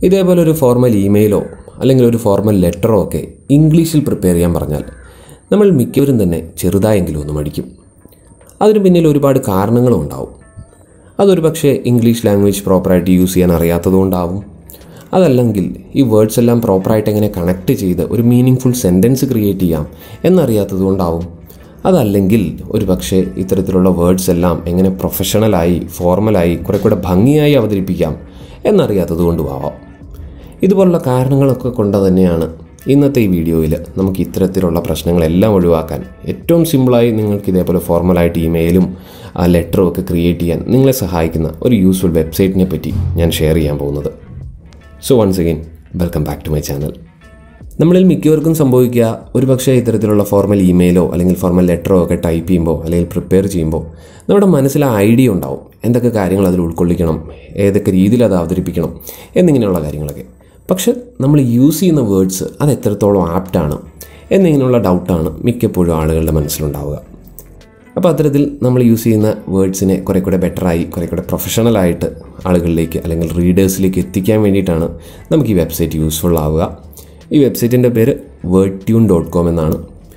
ഇതേപോലെ ഒരു ഫോർമൽ ഇമെയിലോ അല്ലെങ്കിൽ ഒരു ഫോർമൽ ലെറ്ററോ ഒക്കെ ഇംഗ്ലീഷിൽ പ്രിപ്പയർ ചെയ്യാൻ പറഞ്ഞാൽ നമ്മൾ മിക്കവരും തന്നെ ചെറുതായെങ്കിലും ഒന്ന് മടിക്കും അതിന് പിന്നിൽ ഒരുപാട് കാരണങ്ങളും ഉണ്ടാവും അതൊരു പക്ഷേ ഇംഗ്ലീഷ് ലാംഗ്വേജ് പ്രോപ്പറായിട്ട് യൂസ് ചെയ്യാൻ അറിയാത്തതുകൊണ്ടാവും അതല്ലെങ്കിൽ ഈ വേർഡ്സ് എല്ലാം പ്രോപ്പറായിട്ട് എങ്ങനെ കണക്ട് ചെയ്ത് ഒരു മീനിങ് ഫുൾ സെൻറ്റൻസ് ക്രിയേറ്റ് ചെയ്യാം എന്നറിയാത്തതുകൊണ്ടാവും അതല്ലെങ്കിൽ ഒരു പക്ഷേ ഇത്തരത്തിലുള്ള വേർഡ്സ് എല്ലാം എങ്ങനെ പ്രൊഫഷണലായി ഫോർമലായി കുറെ കൂടെ ഭംഗിയായി അവതരിപ്പിക്കാം എന്നറിയാത്തതുകൊണ്ടും ആവാം ഇതുപോലുള്ള കാരണങ്ങളൊക്കെ കൊണ്ട് തന്നെയാണ് ഇന്നത്തെ ഈ വീഡിയോയിൽ നമുക്ക് ഇത്തരത്തിലുള്ള പ്രശ്നങ്ങളെല്ലാം ഒഴിവാക്കാൻ ഏറ്റവും സിമ്പിളായി നിങ്ങൾക്ക് ഇതേപോലെ ഫോർമലായിട്ട് ഇമെയിലും ലെറ്ററും ഒക്കെ ക്രിയേറ്റ് ചെയ്യാൻ നിങ്ങളെ സഹായിക്കുന്ന ഒരു യൂസ്ഫുൾ വെബ്സൈറ്റിനെ പറ്റി ഞാൻ ഷെയർ ചെയ്യാൻ പോകുന്നത് so once again welcome back to my channel നമ്മളിൽ മിക്കവർക്കും സംഭവിക്കുക ഒരു പക്ഷേ ഇത്തരത്തിലുള്ള ഫോർമൽ ഇമെയിലോ അല്ലെങ്കിൽ ഫോർമൽ ലെറ്ററോ ഒക്കെ ടൈപ്പ് ചെയ്യുമ്പോൾ അല്ലെങ്കിൽ പ്രിപ്പയർ ചെയ്യുമ്പോൾ നമ്മുടെ മനസ്സിൽ ആ ഐഡിയ ഉണ്ടാവും എന്തൊക്കെ കാര്യങ്ങൾ അതിൽ ഉൾക്കൊള്ളിക്കണം ഏതൊക്കെ രീതിയിൽ അത് അവതരിപ്പിക്കണം എന്നിങ്ങനെയുള്ള കാര്യങ്ങളൊക്കെ പക്ഷെ നമ്മൾ യൂസ് ചെയ്യുന്ന വേർഡ്സ് അത് എത്രത്തോളം ആപ്റ്റാണ് എന്നിങ്ങനെയുള്ള ഡൗട്ടാണ് മിക്കപ്പോഴും ആളുകളുടെ മനസ്സിലുണ്ടാവുക അപ്പോൾ അത്തരത്തിൽ നമ്മൾ യൂസ് ചെയ്യുന്ന വേർഡ്സിനെ കുറെ കൂടെ ബെറ്ററായി കുറെ കൂടെ പ്രൊഫഷണലായിട്ട് ആളുകളിലേക്ക് അല്ലെങ്കിൽ റീഡേഴ്സിലേക്ക് എത്തിക്കാൻ വേണ്ടിയിട്ടാണ് നമുക്ക് ഈ വെബ്സൈറ്റ് യൂസ്ഫുൾ ആവുക ഈ വെബ്സൈറ്റിൻ്റെ പേര് വേർഡ് ട്യൂൺ ഡോട്ട് കോം എന്നാണ്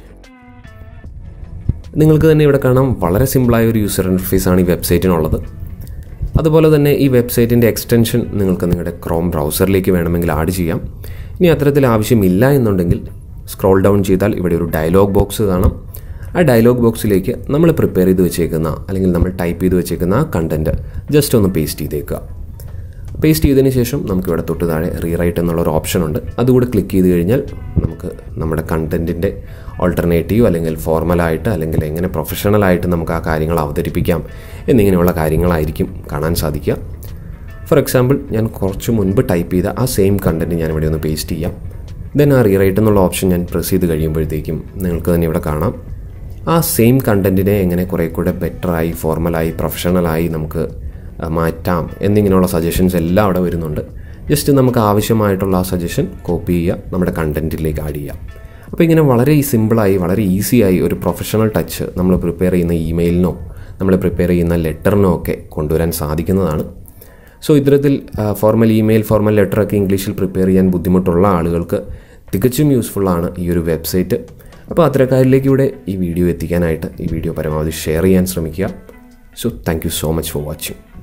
നിങ്ങൾക്ക് തന്നെ ഇവിടെ കാണാം വളരെ സിമ്പിളായ ഒരു യൂസർ ഇൻ്റർഫേസ് ആണ് ഈ വെബ്സൈറ്റിനുള്ളത് അതുപോലെ തന്നെ ഈ വെബ്സൈറ്റിൻ്റെ എക്സ്റ്റൻഷൻ നിങ്ങൾക്ക് നിങ്ങളുടെ ക്രോം ബ്രൗസറിലേക്ക് വേണമെങ്കിൽ ആഡ് ചെയ്യാം ഇനി അത്തരത്തിൽ ആവശ്യമില്ല എന്നുണ്ടെങ്കിൽ സ്ക്രോൾ ഡൗൺ ചെയ്താൽ ഇവിടെ ഒരു ഡയലോഗ് ബോക്സ് കാണാം ആ ഡയലോഗ് ബോക്സിലേക്ക് നമ്മൾ പ്രിപ്പയർ ചെയ്ത് വെച്ചേക്കുന്ന അല്ലെങ്കിൽ നമ്മൾ ടൈപ്പ് ചെയ്ത് വെച്ചേക്കുന്ന ആ കണ്ടൻറ്റ് ജസ്റ്റ് ഒന്ന് പേസ്റ്റ് ചെയ്തേക്കുക പേസ്റ്റ് ചെയ്തതിന് ശേഷം നമുക്ക് ഇവിടെ തൊട്ട് താഴെ റീറൈറ്റ് എന്നുള്ളൊരു ഓപ്ഷൻ ഉണ്ട് അതുകൂടെ ക്ലിക്ക് ചെയ്ത് കഴിഞ്ഞാൽ നമുക്ക് നമ്മുടെ കണ്ടൻറ്റിൻ്റെ ഓൾട്ടർനേറ്റീവ് അല്ലെങ്കിൽ ഫോർമലായിട്ട് അല്ലെങ്കിൽ എങ്ങനെ പ്രൊഫഷണലായിട്ട് നമുക്ക് ആ കാര്യങ്ങൾ അവതരിപ്പിക്കാം എന്നിങ്ങനെയുള്ള കാര്യങ്ങളായിരിക്കും കാണാൻ സാധിക്കുക ഫോർ എക്സാമ്പിൾ ഞാൻ കുറച്ച് മുൻപ് ടൈപ്പ് ചെയ്ത ആ സെയിം കണ്ടൻറ്റ് ഞാൻ ഇവിടെ ഒന്ന് പേസ്റ്റ് ചെയ്യാം ദെൻ ആ റീറൈറ്റ് എന്നുള്ള ഓപ്ഷൻ ഞാൻ പ്രസ് ചെയ്ത് കഴിയുമ്പോഴത്തേക്കും നിങ്ങൾക്ക് തന്നെ ഇവിടെ കാണാം ആ സെയിം കണ്ടൻറ്റിനെ എങ്ങനെ കുറേ കൂടെ ബെറ്ററായി ഫോർമലായി പ്രൊഫഷണലായി നമുക്ക് മാറ്റാം എന്നിങ്ങനെയുള്ള സജഷൻസ് എല്ലാം അവിടെ വരുന്നുണ്ട് ജസ്റ്റ് നമുക്ക് ആവശ്യമായിട്ടുള്ള ആ സജഷൻ കോപ്പി ചെയ്യുക നമ്മുടെ കണ്ടൻറ്റിലേക്ക് ആഡ് ചെയ്യാം അപ്പോൾ ഇങ്ങനെ വളരെ സിമ്പിളായി വളരെ ഈസിയായി ഒരു പ്രൊഫഷണൽ ടച്ച് നമ്മൾ പ്രിപ്പയർ ചെയ്യുന്ന ഇമെയിലിനോ നമ്മൾ പ്രിപ്പയർ ചെയ്യുന്ന ലെറ്ററിനോ ഒക്കെ കൊണ്ടുവരാൻ സാധിക്കുന്നതാണ് സോ ഇത്തരത്തിൽ ഫോർമൽ ഇമെയിൽ ഫോർമൽ ലെറ്ററൊക്കെ ഇംഗ്ലീഷിൽ പ്രിപ്പയർ ചെയ്യാൻ ബുദ്ധിമുട്ടുള്ള ആളുകൾക്ക് തികച്ചും യൂസ്ഫുള്ളാണ് ഈ ഒരു വെബ്സൈറ്റ് അപ്പോൾ അത്തരക്കാരിലേക്ക് ഇവിടെ ഈ വീഡിയോ എത്തിക്കാനായിട്ട് ഈ വീഡിയോ പരമാവധി ഷെയർ ചെയ്യാൻ ശ്രമിക്കുക so thank you so much for watching